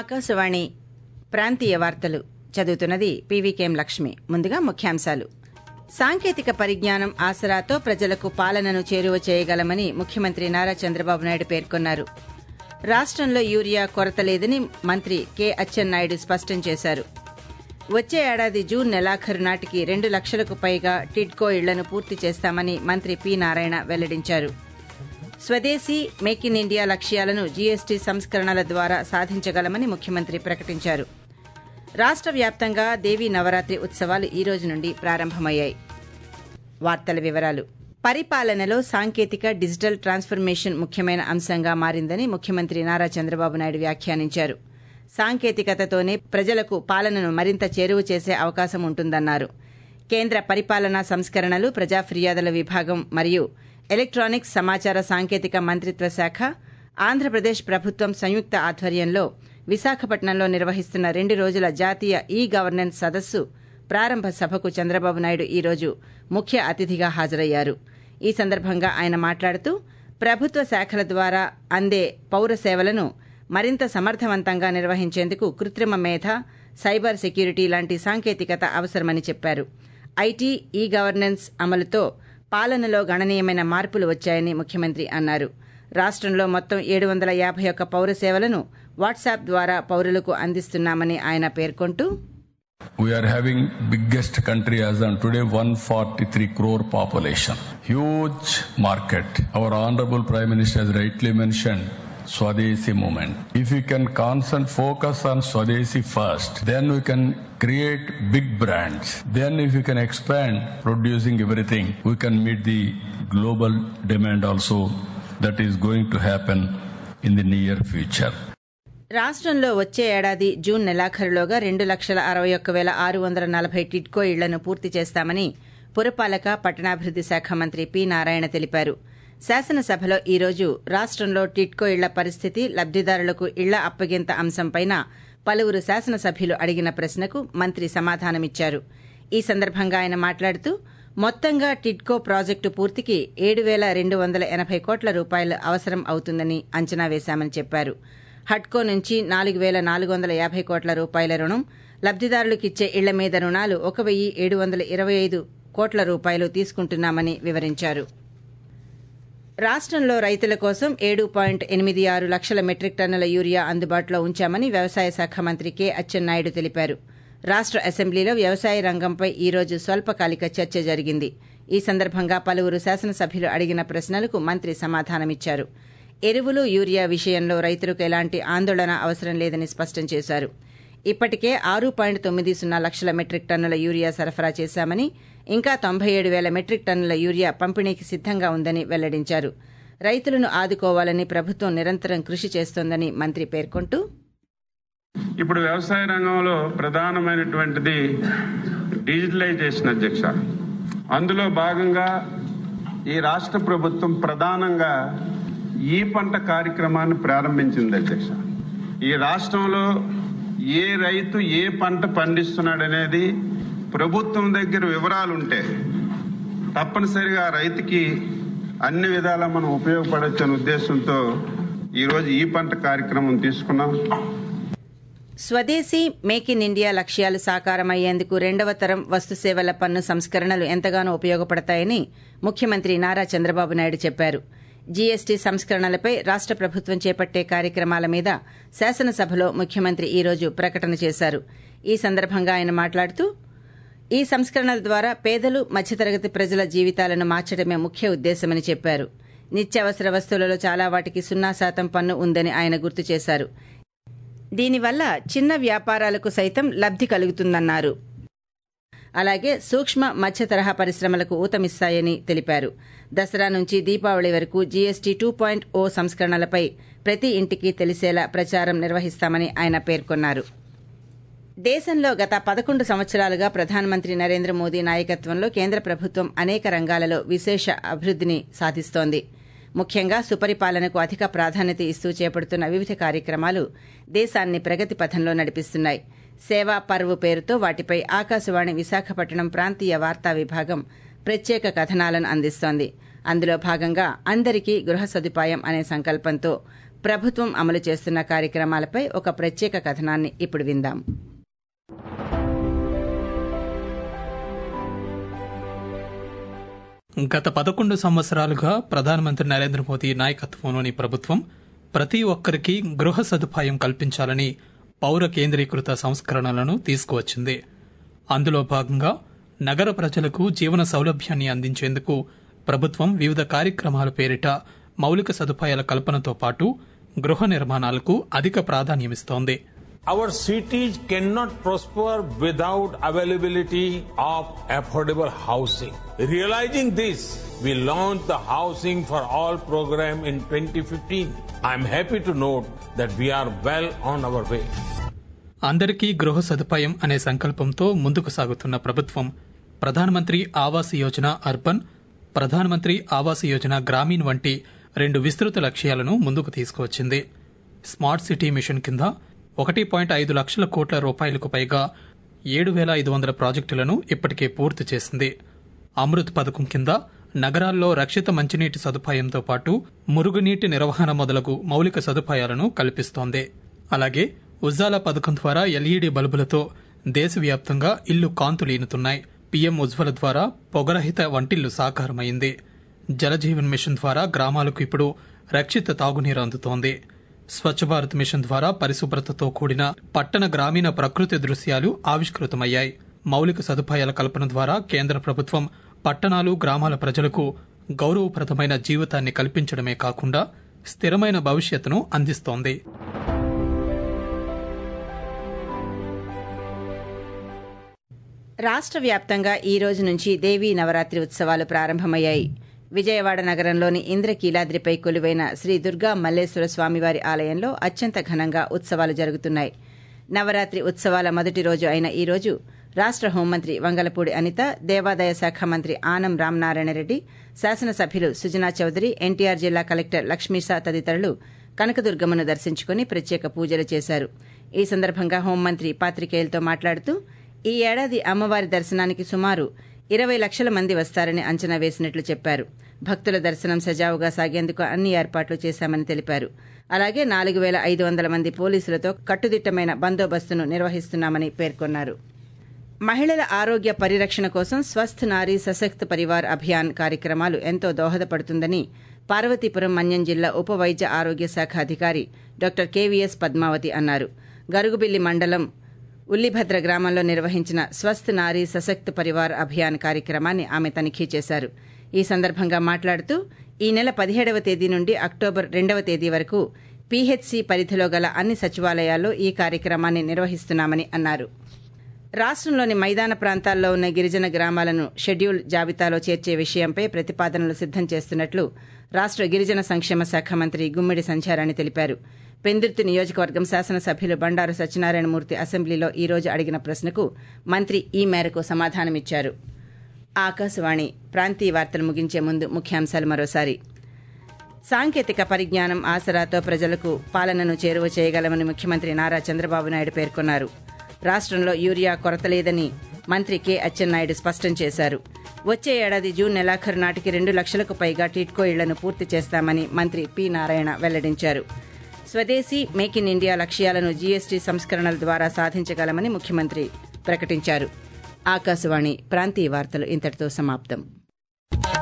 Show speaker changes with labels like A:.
A: ఆకాశవాణి ప్రాంతీయ వార్తలు చదువుతున్నది పీవీకేఎం లక్ష్మి ముందుగా ముఖ్యాంశాలు సాంకేతిక పరిజ్ఞానం ఆసరాతో ప్రజలకు పాలనను చేరువ చేయగలమని ముఖ్యమంత్రి నారా చంద్రబాబు నాయుడు పేర్కొన్నారు రాష్టంలో యూరియా కొరత లేదని మంత్రి కె అచ్చెన్నాయుడు స్పష్టం చేశారు వచ్చే ఏడాది జూన్ నెలాఖరు నాటికి రెండు లక్షలకు పైగా టిడ్కో ఇళ్లను పూర్తి చేస్తామని మంత్రి పి నారాయణ వెల్లడించారు స్వదేశీ మేక్ ఇన్ ఇండియా లక్ష్యాలను జీఎస్టీ సంస్కరణల ద్వారా సాధించగలమని ముఖ్యమంత్రి ప్రకటించారు రాష్ట వ్యాప్తంగా దేవీ నవరాత్రి ఉత్సవాలు ఈ రోజు నుండి ప్రారంభమయ్యాయి వార్తల వివరాలు పరిపాలనలో సాంకేతిక డిజిటల్ ట్రాన్స్ఫర్మేషన్ ముఖ్యమైన అంశంగా మారిందని ముఖ్యమంత్రి నారా చంద్రబాబు నాయుడు వ్యాఖ్యానించారు సాంకేతికతతోనే ప్రజలకు పాలనను మరింత చేరువ చేసే అవకాశం ఉంటుందన్నారు కేంద్ర పరిపాలనా సంస్కరణలు ప్రజా ఫిర్యాదుల విభాగం మరియు ఎలక్ట్రానిక్స్ సమాచార సాంకేతిక మంత్రిత్వ శాఖ ఆంధ్రప్రదేశ్ ప్రభుత్వం సంయుక్త ఆధ్వర్యంలో విశాఖపట్నంలో నిర్వహిస్తున్న రెండు రోజుల జాతీయ ఈ గవర్నెన్స్ సదస్సు ప్రారంభ సభకు చంద్రబాబు నాయుడు ఈ రోజు ముఖ్య అతిథిగా హాజరయ్యారు ఈ సందర్భంగా ఆయన మాట్లాడుతూ ప్రభుత్వ శాఖల ద్వారా అందే పౌర సేవలను మరింత సమర్థవంతంగా నిర్వహించేందుకు కృత్రిమ మేధ సైబర్ సెక్యూరిటీ లాంటి సాంకేతికత అవసరమని చెప్పారు ఐటీ ఈ గవర్నెన్స్ అమలుతో పాలనలో గణనీయమైన మార్పులు వచ్చాయని ముఖ్యమంత్రి అన్నారు రాష్టంలో మొత్తం ఏడు వందల యాభై ఒక్క పౌర సేవలను వాట్సాప్ ద్వారా పౌరులకు అందిస్తున్నామని ఆయన పేర్కొంటూ
B: We are having biggest country as on today 143 crore population. Huge market. Our honorable prime minister has rightly mentioned Swadeshi movement. If we can concentrate focus on Swadeshi first, then we can create big brands. Then if we can expand producing everything, we can meet the global demand also that is going to happen in the near future.
A: రాష్టంలో వచ్చే ఏడాది June నెలాఖరులోగా రెండు లక్షల అరవై ఒక్క వేల ఆరు వందల నలభై టిడ్కో ఇళ్లను పూర్తి చేస్తామని పురపాలక పట్టణాభివృద్ది శాఖ మంత్రి పి నారాయణ తెలిపారు శాసనసభలో ఈ రోజు రాష్టంలో టిడ్కో ఇళ్ల పరిస్థితి లబ్దిదారులకు ఇళ్ల అప్పగింత అంశంపైన పలువురు శాసనసభ్యులు అడిగిన ప్రశ్నకు మంత్రి సమాధానమిచ్చారు ఈ సందర్భంగా ఆయన మాట్లాడుతూ మొత్తంగా టిడ్కో ప్రాజెక్టు పూర్తికి ఏడు వేల రెండు వందల ఎనభై కోట్ల రూపాయలు అవసరం అవుతుందని అంచనా వేశామని చెప్పారు హడ్కో నుంచి నాలుగు వేల నాలుగు వందల యాభై కోట్ల రూపాయల రుణం లబ్దిదారులకిచ్చే ఇళ్ల మీద రుణాలు ఒక వెయ్యి ఏడు వందల ఇరవై ఐదు కోట్ల రూపాయలు తీసుకుంటున్నామని వివరించారు రాష్టంలో రైతుల కోసం ఏడు పాయింట్ ఎనిమిది ఆరు లక్షల మెట్రిక్ టన్నుల యూరియా అందుబాటులో ఉంచామని వ్యవసాయ శాఖ మంత్రి కె అచ్చెన్నాయుడు తెలిపారు రాష్ట అసెంబ్లీలో వ్యవసాయ రంగంపై ఈ రోజు స్వల్పకాలిక చర్చ జరిగింది ఈ సందర్భంగా పలువురు శాసనసభ్యులు అడిగిన ప్రశ్నలకు మంత్రి సమాధానమిచ్చారు ఎరువులు యూరియా విషయంలో రైతులకు ఎలాంటి ఆందోళన అవసరం లేదని స్పష్టం చేశారు ఇప్పటికే ఆరు పాయింట్ తొమ్మిది సున్నా లక్షల మెట్రిక్ టన్నుల యూరియా సరఫరా చేశామని ఇంకా తొంభై ఏడు వేల మెట్రిక్ టన్నుల యూరియా పంపిణీకి సిద్దంగా ఉందని వెల్లడించారు రైతులను ఆదుకోవాలని ప్రభుత్వం నిరంతరం కృషి చేస్తోందని మంత్రి పేర్కొంటూ
C: ఇప్పుడు వ్యవసాయ రంగంలో ప్రధానమైనటువంటిది డిజిటలైజేషన్ అధ్యక్ష అందులో భాగంగా ఈ రాష్ట్ర ప్రభుత్వం ప్రధానంగా ఈ పంట కార్యక్రమాన్ని ప్రారంభించింది అధ్యక్ష ఈ రాష్ట్రంలో ఏ రైతు ఏ పంట పండిస్తున్నాడనేది ప్రభుత్వం దగ్గర వివరాలు ఉంటే తప్పనిసరిగా రైతుకి అన్ని విధాలా మనం ఉపయోగపడవచ్చు అనే ఉద్దేశంతో ఈరోజు ఈ పంట కార్యక్రమం తీసుకున్నాం
A: స్వదేశీ మేక్ ఇన్ ఇండియా లక్ష్యాలు సాకారమయ్యేందుకు రెండవ తరం వస్తు సేవల పన్ను సంస్కరణలు ఎంతగానో ఉపయోగపడతాయని ముఖ్యమంత్రి నారా చంద్రబాబు నాయుడు చెప్పారు జీఎస్టీ సంస్కరణలపై రాష్ట ప్రభుత్వం చేపట్టే కార్యక్రమాల మీద శాసనసభలో ముఖ్యమంత్రి ఈ రోజు ప్రకటన చేశారు ఈ సందర్భంగా ఆయన మాట్లాడుతూ ఈ సంస్కరణల ద్వారా పేదలు మధ్యతరగతి ప్రజల జీవితాలను మార్చడమే ముఖ్య ఉద్దేశమని చెప్పారు నిత్యావసర వస్తువులలో చాలా వాటికి సున్నా శాతం పన్ను ఉందని ఆయన గుర్తు చేశారు దీనివల్ల చిన్న వ్యాపారాలకు సైతం లబ్ది కలుగుతుందన్నారు అలాగే సూక్ష్మ మధ్య తరహా పరిశ్రమలకు ఊతమిస్తాయని తెలిపారు దసరా నుంచి దీపావళి వరకు జీఎస్టీ టూ పాయింట్ ఓ సంస్కరణలపై ప్రతి ఇంటికి తెలిసేలా ప్రచారం నిర్వహిస్తామని ఆయన పేర్కొన్నారు దేశంలో గత పదకొండు సంవత్సరాలుగా ప్రధానమంత్రి నరేంద్ర మోదీ నాయకత్వంలో కేంద్ర ప్రభుత్వం అనేక రంగాలలో విశేష అభివృద్దిని సాధిస్తోంది ముఖ్యంగా సుపరిపాలనకు అధిక ప్రాధాన్యత ఇస్తూ చేపడుతున్న వివిధ కార్యక్రమాలు దేశాన్ని ప్రగతి పథంలో నడిపిస్తున్నాయి సేవా పర్వ్ పేరుతో వాటిపై ఆకాశవాణి విశాఖపట్నం ప్రాంతీయ వార్తా విభాగం ప్రత్యేక కథనాలను అందిస్తోంది అందులో భాగంగా అందరికీ గృహ సదుపాయం అనే సంకల్పంతో ప్రభుత్వం అమలు చేస్తున్న కార్యక్రమాలపై ఒక ప్రత్యేక కథనాన్ని ఇప్పుడు విందాం
D: గత పదకొండు సంవత్సరాలుగా ప్రధానమంత్రి నరేంద్ర మోదీ నాయకత్వంలోని ప్రభుత్వం ప్రతి ఒక్కరికి గృహ సదుపాయం కల్పించాలని పౌర కేంద్రీకృత సంస్కరణలను తీసుకువచ్చింది అందులో భాగంగా నగర ప్రజలకు జీవన సౌలభ్యాన్ని అందించేందుకు ప్రభుత్వం వివిధ కార్యక్రమాల పేరిట మౌలిక సదుపాయాల కల్పనతో పాటు గృహ నిర్మాణాలకు అధిక ప్రాధాన్యమిస్తోంది
E: Our cities cannot prosper without availability of affordable housing. Realizing this, we launched the Housing for All program in 2015. I'm happy to note that we are well on our way.
D: అందరికీ గృహ సదుపాయం అనే సంకల్పంతో ముందుకు సాగుతున్న ప్రభుత్వం ప్రధానమంత్రి ఆవాస్ యోజన అర్బన్ ప్రధానమంత్రి ఆవాస్ యోజన గ్రామీణ్ వంటి రెండు విస్తృత లక్ష్యాలను ముందుకు తీసుకువచ్చింది స్మార్ట్ సిటీ మిషన్ కింద ఒకటి పాయింట్ ఐదు లక్షల కోట్ల రూపాయలకు పైగా ఏడు వేల ఐదు వందల ప్రాజెక్టులను ఇప్పటికే పూర్తి చేసింది అమృత్ పథకం కింద నగరాల్లో రక్షిత మంచినీటి సదుపాయంతో పాటు మురుగునీటి నిర్వహణ మొదలగు మౌలిక సదుపాయాలను కల్పిస్తోంది అలాగే ఉజ్జాల పథకం ద్వారా ఎల్ఈడి బల్బులతో దేశవ్యాప్తంగా ఇల్లు కాంతులీనుతున్నాయి పీఎం ఉజ్వల ద్వారా పొగరహిత వంటిల్లు సాకారమైంది జలజీవన్ మిషన్ ద్వారా గ్రామాలకు ఇప్పుడు రక్షిత తాగునీరు అందుతోంది స్వచ్ఛ భారత్ మిషన్ ద్వారా పరిశుభ్రతతో కూడిన పట్టణ గ్రామీణ ప్రకృతి దృశ్యాలు ఆవిష్కృతమయ్యాయి మౌలిక సదుపాయాల కల్పన ద్వారా కేంద్ర ప్రభుత్వం పట్టణాలు గ్రామాల ప్రజలకు గౌరవప్రదమైన జీవితాన్ని కల్పించడమే కాకుండా స్థిరమైన భవిష్యత్తును అందిస్తోంది
A: రాష్ట్ర వ్యాప్తంగా ఈ రోజు నుంచి దేవీ నవరాత్రి ఉత్సవాలు ప్రారంభమయ్యాయి విజయవాడ నగరంలోని ఇంద్రకీలాద్రిపై కొలువైన శ్రీ దుర్గా మల్లేశ్వర స్వామివారి ఆలయంలో అత్యంత ఘనంగా ఉత్సవాలు జరుగుతున్నాయి నవరాత్రి ఉత్సవాల మొదటి రోజు అయిన ఈ రోజు రాష్ట్ర హోంమంత్రి వంగలపూడి అనిత దేవాదాయ శాఖ మంత్రి ఆనం రామనారాయణరెడ్డి శాసనసభ్యులు సుజనా చౌదరి ఎన్టీఆర్ జిల్లా కలెక్టర్ లక్ష్మీసా తదితరులు కనకదుర్గమ్మను దర్శించుకుని ప్రత్యేక పూజలు చేశారు ఈ సందర్భంగా హోంమంత్రి పాత్రికేయులతో మాట్లాడుతూ ఈ ఏడాది అమ్మవారి దర్శనానికి సుమారు ఇరవై లక్షల మంది వస్తారని అంచనా వేసినట్లు చెప్పారు భక్తుల దర్శనం సజావుగా సాగేందుకు అన్ని ఏర్పాట్లు చేశామని తెలిపారు అలాగే నాలుగు వేల ఐదు వందల మంది పోలీసులతో కట్టుదిట్టమైన బందోబస్తును నిర్వహిస్తున్నామని పేర్కొన్నారు మహిళల ఆరోగ్య పరిరక్షణ కోసం స్వస్థ్ నారీ సశక్త్ పరివార్ అభియాన్ కార్యక్రమాలు ఎంతో దోహదపడుతుందని పార్వతీపురం మన్యం జిల్లా ఉప వైద్య ఆరోగ్య శాఖ అధికారి డాక్టర్ కెవీఎస్ పద్మావతి అన్నారు గరుగుబిల్లి మండలం ఉల్లిభద్ర గ్రామంలో నిర్వహించిన స్వస్థ్ నారీ సశక్త్ పరివార్ అభియాన్ కార్యక్రమాన్ని ఆమె తనిఖీ చేశారు ఈ సందర్భంగా మాట్లాడుతూ ఈ నెల పదిహేడవ తేదీ నుండి అక్టోబర్ రెండవ తేదీ వరకు పీహెచ్సీ పరిధిలో గల అన్ని సచివాలయాల్లో ఈ కార్యక్రమాన్ని నిర్వహిస్తున్నామని అన్నారు రాష్ట్రంలోని మైదాన ప్రాంతాల్లో ఉన్న గిరిజన గ్రామాలను షెడ్యూల్ జాబితాలో చేర్చే విషయంపై ప్రతిపాదనలు సిద్దం చేస్తున్నట్లు రాష్ట్ర గిరిజన సంక్షేమ శాఖ మంత్రి గుమ్మిడి సంధ్యారాణి తెలిపారు పెందుర్తి నియోజకవర్గం శాసనసభ్యులు బండారు సత్యనారాయణమూర్తి అసెంబ్లీలో ఈ రోజు అడిగిన ప్రశ్నకు మంత్రి ఈ మేరకు సమాధానమిచ్చారు ఆకాశవాణి ప్రాంతీయ వార్తలు ముగించే ముందు ముఖ్యాంశాలు మరోసారి సాంకేతిక పరిజ్ఞానం ఆసరాతో ప్రజలకు పాలనను చేరువ చేయగలమని ముఖ్యమంత్రి నారా చంద్రబాబు నాయుడు పేర్కొన్నారు రాష్ట్రంలో యూరియా కొరత లేదని మంత్రి కె అచ్చెన్నాయుడు స్పష్టం చేశారు వచ్చే ఏడాది జూన్ నెలాఖరు నాటికి రెండు లక్షలకు పైగా టిట్కో ఇళ్లను పూర్తి చేస్తామని మంత్రి పి నారాయణ వెల్లడించారు స్వదేశీ మేక్ ఇన్ ఇండియా లక్ష్యాలను జీఎస్టీ సంస్కరణల ద్వారా సాధించగలమని ముఖ్యమంత్రి ప్రకటించారు ఆకాశవాణి ప్రాంతీయ వార్తలు ఇంతటితో సమాప్తం